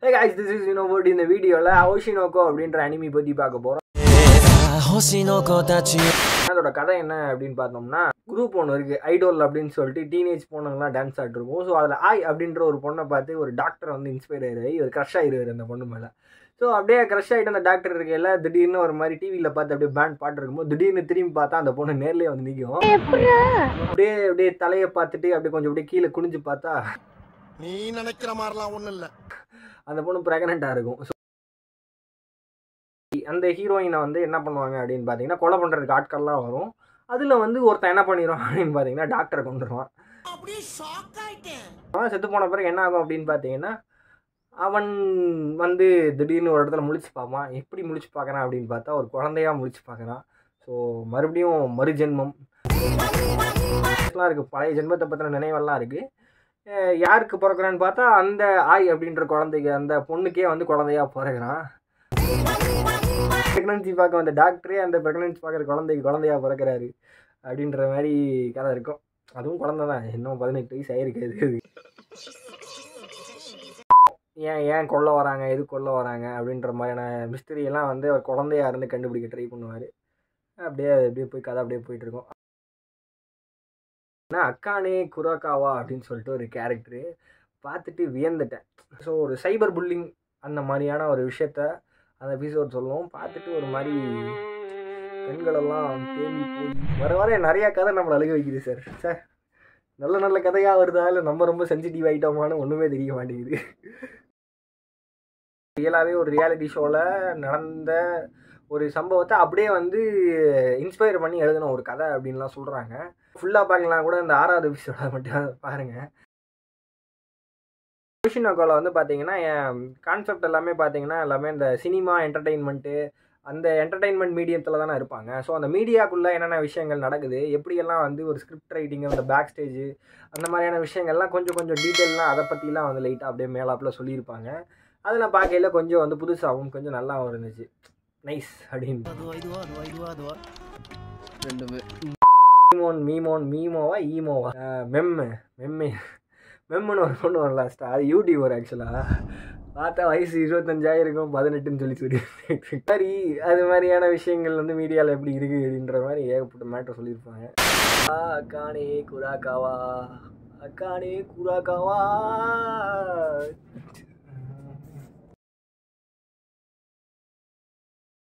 Hey guys, this is Innovert. இந்த வீடியோவில் ஓஷினோக்கோ அப்படின்ற அனிமி பற்றி பார்க்க போகிறோம் 星の子たち அதோட கதை என்ன அப்படின்னு பார்த்தோம்னா குரூப் ஒன்று இருக்குது ஐடோல் அப்படின்னு சொல்லிட்டு டீனேஜ் பொண்ணுங்கலாம் டான்ஸ் ஆடிருக்கும் ஸோ அதில் ஆய் அப்படின்ற ஒரு பொண்ணை பார்த்து ஒரு டாக்டர் வந்து இன்ஸ்பயர் ஆயிடுறாரு ஒரு க்ரஷ் ஆயிடுவார் அந்த பொண்ணு மேலே ஸோ அப்படியே க்ரஷ் ஆகிட்டு அந்த டாக்டர் இருக்கையில திடீர்னு ஒரு மாதிரி டிவியில் பார்த்து அப்படியே பேண்ட் பாட்டு இருக்கும்போது திடீர்னு திரும்பி பார்த்தா அந்த பொண்ணு நேர்லேயே வந்து நிற்கும் அப்படியே அப்படியே தலையை பார்த்துட்டு அப்படியே கொஞ்சம் அப்படியே கீழே குனிஞ்சு பார்த்தா நீ நினைக்கிற மாதிரிலாம் ஒண்ணும் இல்ல அந்த பொண்ணு ப்ரெக்னெண்ட்டாக இருக்கும் So, அந்த ஹீரோயினை வந்து என்ன பண்ணுவாங்க அப்படின்னு பார்த்தீங்கன்னா கொலை பண்ணுறதுக்கு ஆட்கள்லாம் வரும் அதில் வந்து ஒருத்தன் என்ன பண்ணிடுவான் அப்படின்னு பார்த்தீங்கன்னா டாக்டரை கொண்டுருவான் அப்படியே ஷாக் ஆயிட்டேன் அவன் செத்து போன பிறகு என்ன ஆகும் அப்படின்னு பார்த்தீங்கன்னா அவன் வந்து திடீர்னு ஒரு இடத்துல முழிச்சு பார்ப்பான் எப்படி முழிச்சு பார்க்குறான் அப்படின்னு பார்த்தா ஒரு குழந்தையா முழிச்சு பார்க்குறான் ஸோ மறுபடியும் மறுஜென்மம் எல்லாம் இருக்குது பழைய ஜென்மத்தை பற்றின நினைவெல்லாம் இருக்குது யாருக்கு பிறக்கிறான்னு பார்த்தா அந்த ஆய் அப்படின்ற குழந்தைக்கு அந்த பொண்ணுக்கே வந்து குழந்தையா பிறகுறான் ப்ரெக்னன்சி பார்க்க வந்த டாக்டரே அந்த ப்ரெக்னன்சி பார்க்குற குழந்தைக்கு குழந்தையா பிறக்கிறாரு அப்படின்ற மாதிரி கதை இருக்கும் அதுவும் குழந்தை தான் இன்னும் பதினெட்டு வயசு ஆயிருக்கு அது ஏன் ஏன் கொல்ல வராங்க எது கொல்ல வராங்க அப்படின்ற மாதிரியான மிஸ்டரி எல்லாம் வந்து அவர் குழந்தையா இருந்து கண்டுபிடிக்க ட்ரை பண்ணுவார் அப்படியே அது அப்படியே போய் கதை அப்படியே போயிட்டு இருக்கும் ஆனால் அக்கானே குராக்காவா அப்படின்னு சொல்லிட்டு ஒரு கேரக்டரு பார்த்துட்டு வியந்துட்டேன் ஸோ ஒரு சைபர் புல்லிங் அந்த மாதிரியான ஒரு விஷயத்த அந்த எபிசோட் சொல்லுவோம் பார்த்துட்டு ஒரு மாதிரி பெண்களெல்லாம் தேம்பி போய் வர வர நிறையா கதை நம்மளை அழுக வைக்குது சார் சார் நல்ல நல்ல கதையாக வருதா இல்லை நம்ம ரொம்ப சென்சிட்டிவ் ஆகிட்டோமான்னு ஒன்றுமே தெரிய மாட்டேங்குது ரியலாகவே ஒரு ரியாலிட்டி ஷோவில் நடந்த ஒரு சம்பவத்தை அப்படியே வந்து இன்ஸ்பயர் பண்ணி எழுதின ஒரு கதை அப்படின்லாம் சொல்கிறாங்க ஃபுல்லாக பார்க்கலாம் கூட இந்த ஆறாவது எபிசோட மட்டும் பாருங்கள் யோஷினோகோவில் வந்து பார்த்தீங்கன்னா என் கான்செப்ட் எல்லாமே பார்த்தீங்கன்னா எல்லாமே இந்த சினிமா என்டர்டெயின்மெண்ட்டு அந்த என்டர்டெயின்மெண்ட் மீடியத்தில் தானே இருப்பாங்க ஸோ அந்த மீடியாக்குள்ளே என்னென்ன விஷயங்கள் நடக்குது எப்படியெல்லாம் வந்து ஒரு ஸ்கிரிப்ட் ரைட்டிங் அந்த பேக் ஸ்டேஜ் அந்த மாதிரியான விஷயங்கள்லாம் கொஞ்சம் கொஞ்சம் டீட்டெயிலாம் அதை பற்றிலாம் வந்து லைட்டாக அப்படியே மேலாப்பில் சொல்லியிருப்பாங்க அதில் பார்க்கையில் கொஞ்சம் வந்து புதுசாகவும் கொஞ்சம் நல்லாவும் இருந்துச்சு நைஸ் அப்படின்னு ドワイドワドワイドワドワரெண்டுமே மீமோன் மீமோன் மீமோவா ஈமோவா அஹ் மெம்மு மெம்மு மெம்முன்னு ஒரு பொண்ணு வரலாம் ஸ்டார் அது யூடியூபர் ஆக்சுவலாக பார்த்தா வயசு இருபத்தஞ்சாயிரம் பதினெட்டுன்னு சொல்லி சொல்லி சரி அது மாதிரியான விஷயங்கள் வந்து மீடியாவில் எப்படி இருக்குது அப்படின்ற மாதிரி ஏகப்பட்ட மேட்டர் சொல்லியிருப்பாங்க ஆ, அக்கானே குராக்காவா அக்கானே குராக்காவா